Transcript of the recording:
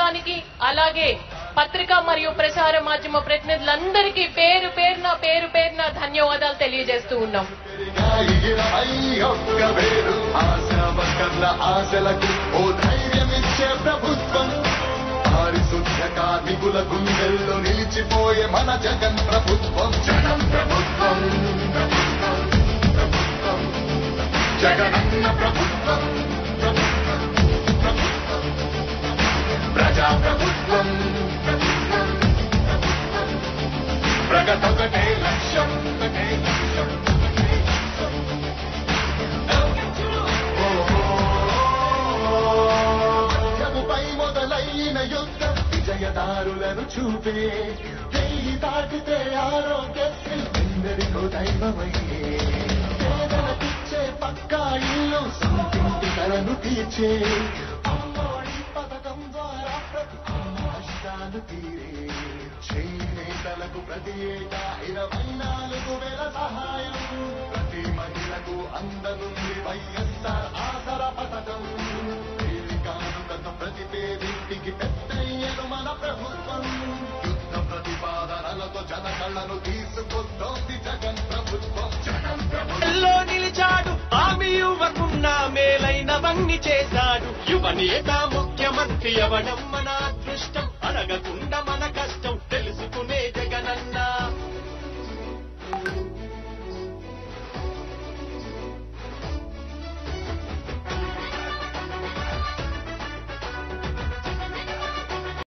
ప్రభుత్వానికి అలాగే పత్రికా మరియు ప్రసార మాధ్యమ ప్రతినిధులందరికీ పేరు పేరున పేరు పేరున ధన్యవాదాలు తెలియజేస్తూ ఉన్నాం పెరిగాయి ఇరవై ఒక్క వేలు ఆశ వర్కర్ల ఆశలకు ఓ ధైర్యమిచ్చే ప్రభుత్వం పారిశుద్ధ కార్మికుల గుండెల్లో నిలిచిపోయే మన జగన్ ప్రభుత్వం జగన్ ప్రభుత్వం ప్రభుత్వం, ప్రభుత్వం. జగనన్న ప్రభుత్వం ప్రభుత్వం, ప్రభుత్వం. ప్రజా ప్రభుత్వం ప్రభుత్వం, ప్రభుత్వం. ప్రగతొకటే లక్ష్యం ఒకటే లక్ష్యం ఒకటే లక్ష్యం మద్యముపై మొదలైన యుద్ధం విజయదారులను చూపే వెయ్యి దాటితే ఆరోగ్యశ్రీ ఎందరికో దైవమయ్యే పేదలకిచ్చే పక్కా ఇల్లు సొంతింటి కలను తీర్చే అమ్మఒడి పథకం ద్వారా ప్రతి అమ్మ కష్టాలు తీరే చేనేతలకు ప్రతి ఏటా ఇరవై నాలుగు వేల సహాయం ప్రతి మహిళకు అందనుంది వైఎస్ఆర్ ఆసర పథకం కానుకతో ప్రతి పేదింటికి పెద్దయ్యను మన ప్రభుత్వం యుద్ధ ప్రతిపాదనలతో జన కళ్ళను తీసుకొస్తోంది జగన్ ప్రభుత్వం జగన్ ప్రభుత్వం లో నిలిచాడు ఆమె యువకున్న మేలైనవన్నీ చేశాడు యువ నేత ముఖ్యమంత్రి అవడం మన అదృష్టం అడగకుండా మన కష్టం